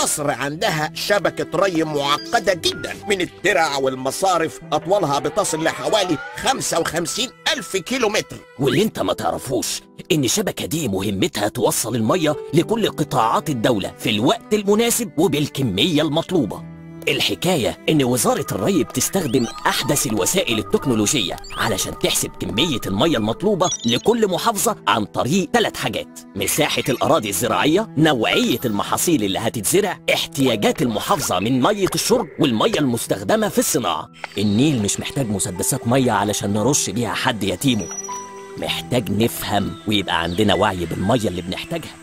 مصر عندها شبكة ري معقدة جدا من الترع والمصارف أطولها بتصل لحوالي 55 ألف كيلومتر واللي انت ما تعرفوش ان الشبكة دي مهمتها توصل المية لكل قطاعات الدولة في الوقت المناسب وبالكمية المطلوبة الحكاية ان وزارة الري بتستخدم احدث الوسائل التكنولوجية علشان تحسب كمية المية المطلوبة لكل محافظة عن طريق ثلاث حاجات مساحة الاراضي الزراعية نوعية المحاصيل اللي هتتزرع احتياجات المحافظة من مية الشرب والمية المستخدمة في الصناعة النيل مش محتاج مسدسات مية علشان نرش بيها حد يتيمه محتاج نفهم ويبقى عندنا وعي بالمية اللي بنحتاجها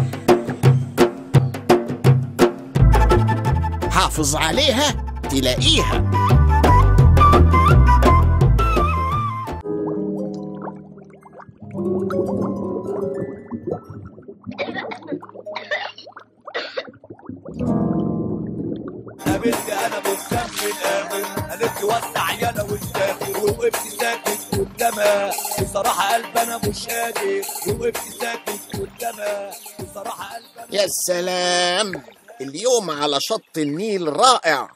حافظ عليها تلاقيها قابلت انا مهتم الاخر قالت لي وسع يالا والداخل ووقفت ساكت قدامها بصراحه قلب انا مش قادر ووقفت ساكت قدامها بصراحه قلب انا يا سلام اليوم على شط النيل رائع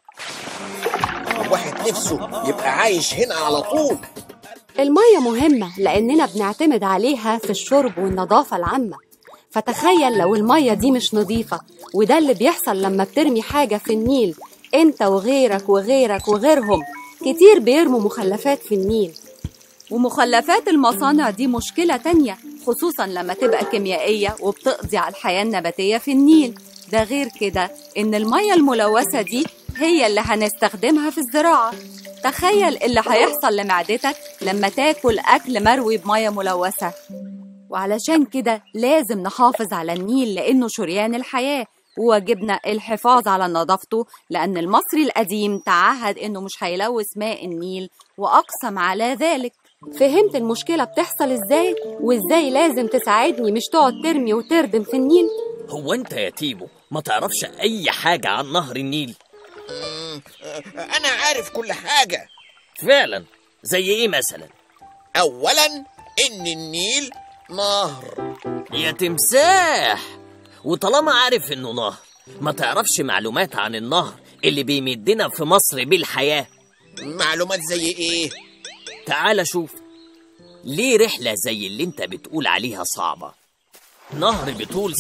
الواحد نفسه يبقى عايش هنا على طول المية مهمة لأننا بنعتمد عليها في الشرب والنظافة العامة فتخيل لو المية دي مش نظيفة وده اللي بيحصل لما بترمي حاجة في النيل انت وغيرك وغيرك وغيرهم كتير بيرموا مخلفات في النيل ومخلفات المصانع دي مشكلة تانية خصوصا لما تبقى كيميائية وبتقضي على الحياة النباتية في النيل ده غير كده إن المية الملوثة دي هي اللي هنستخدمها في الزراعة تخيل اللي هيحصل لمعدتك لما تاكل أكل مروي بمية ملوثة وعلشان كده لازم نحافظ على النيل لأنه شريان الحياة وواجبنا الحفاظ على نظافته لأن المصري القديم تعهد إنه مش هيلوث ماء النيل وأقسم على ذلك فهمت المشكلة بتحصل ازاي وازاي لازم تساعدني مش تقعد ترمي وتردم في النيل هو انت يا تيمو ما تعرفش اي حاجة عن نهر النيل مم، أنا عارف كل حاجة فعلا زي ايه مثلا أولا إن النيل نهر يا تمساح وطالما عارف انه نهر ما تعرفش معلومات عن النهر اللي بيمدنا في مصر بالحياة معلومات زي إيه؟ تعال شوف ليه رحلة زي اللي انت بتقول عليها صعبة نهر بطول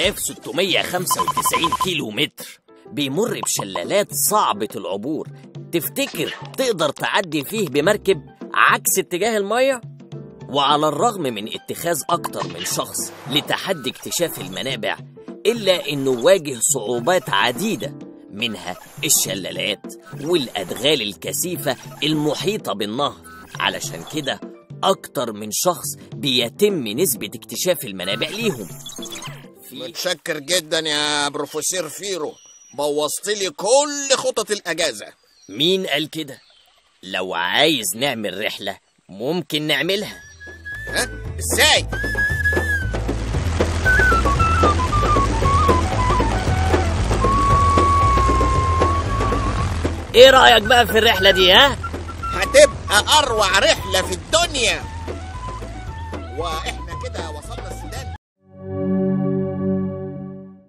6695 كيلو متر بيمر بشلالات صعبة العبور تفتكر تقدر تعدي فيه بمركب عكس اتجاه المية؟ وعلى الرغم من اتخاذ أكتر من شخص لتحدي اكتشاف المنابع إلا إنه واجه صعوبات عديدة منها الشلالات والأدغال الكثيفة المحيطة بالنهر علشان كده أكتر من شخص بيتم نسبة اكتشاف المنابع ليهم في متشكر جدا يا بروفيسور فيرو بوظت لي كل خطط الأجازة مين قال كده؟ لو عايز نعمل رحلة ممكن نعملها ها؟ إزاي؟ ايه رأيك بقى في الرحلة دي ها؟ هتبقى أروع رحلة في الدنيا وإحنا